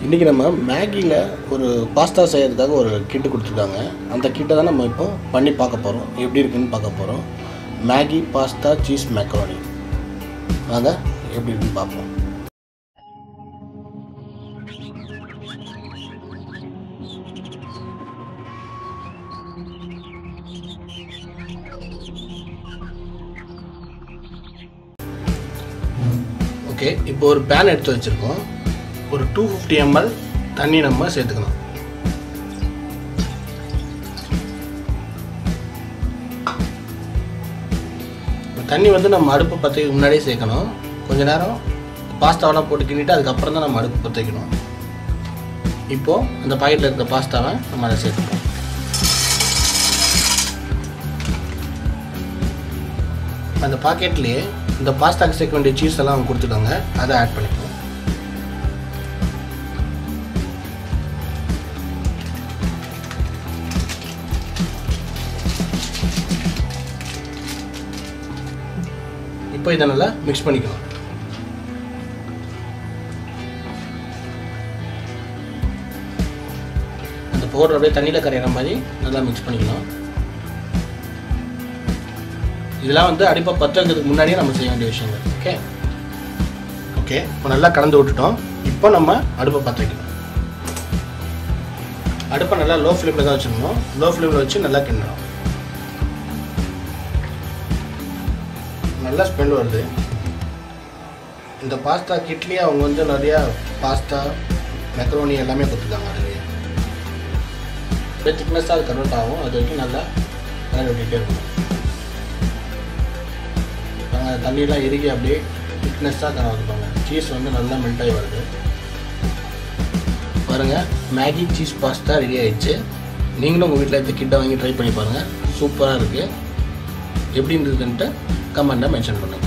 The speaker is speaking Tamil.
இன்றைக்கி நம்ம மேகியில் ஒரு பாஸ்தா செய்கிறதுக்காக ஒரு கிட்டு கொடுத்துருக்காங்க அந்த கிட்டை தான் நம்ம இப்போ பண்ணி பார்க்க போகிறோம் எப்படி இருக்குன்னு பார்க்க போகிறோம் மேகி பாஸ்தா சீஸ் மேக்ரோனி வாங்க எப்படி இருக்குன்னு பார்ப்போம் ஓகே இப்போ ஒரு பேன் எடுத்து வச்சுருக்கோம் ஒரு டூ ஃபிஃப்டி எம்எல் தண்ணி நம்ம சேர்த்துக்கணும் தண்ணி வந்து நம்ம அடுப்பு பற்ற முன்னாடியே சேர்க்கணும் கொஞ்ச நேரம் பாஸ்தாவெல்லாம் போட்டு கிண்டிட்டு அதுக்கப்புறம் தான் நம்ம அடுப்பு பற்ற வைக்கணும் இப்போது அந்த பாக்கெட்டில் இருக்கிற பாஸ்தாவை நம்ம அதை சேர்த்துப்போம் அந்த பாக்கெட்லேயே இந்த பாஸ்தாக்கு சேர்க்க வேண்டிய சீஸ் எல்லாம் அவங்க கொடுத்துருக்காங்க அதை ஆட் பண்ணிக்கணும் இப்போ இதை நல்லா மிக்ஸ் பண்ணிக்கணும் அந்த பவுடர் அப்படியே தண்ணியில் கரையிற மாதிரி நல்லா மிக்ஸ் பண்ணிக்கணும் இதெல்லாம் வந்து அடுப்பை பற்ற வைக்கிறதுக்கு முன்னாடியே நம்ம செய்ய வேண்டிய விஷயங்கள் ஓகே ஓகே இப்போ நல்லா கலந்து விட்டுட்டோம் இப்போ நம்ம அடுப்பை பற்ற வைக்கணும் அடுப்பை நல்லா லோ ஃப்ளேமில் தான் வச்சுக்கணும் லோ ஃப்ளேமில் வச்சு நல்லா கிண்டணும் நல்லா ஸ்மெல் வருது இந்த பாஸ்தா கிட்லேயே அவங்க வந்து நிறையா பாஸ்தா மெக்ரோனி எல்லாமே கொடுத்துருக்காங்க அதுலேயே அப்படியே திக்னஸாக அது கன்வெர்ட் ஆகும் அது வரைக்கும் நல்லா கலர் விட்டுட்டே இருக்கணும் பாருங்க தண்ணியெலாம் இறுகி அப்படியே திக்னஸ்ஸாக கலந்துப்பாங்க சீஸ் வந்து நல்லா மெல்ட் ஆகி வருது பாருங்கள் மேகி சீஸ் பாஸ்தா ரெடி ஆயிடுச்சு நீங்களும் உங்கள் வீட்டில் இந்த கிட்டை வாங்கி ட்ரை பண்ணி பாருங்கள் சூப்பராக இருக்குது எப்படி இருந்ததுன்ட்டு கமெண்ட்டை மென்ஷன் பண்ணுங்கள்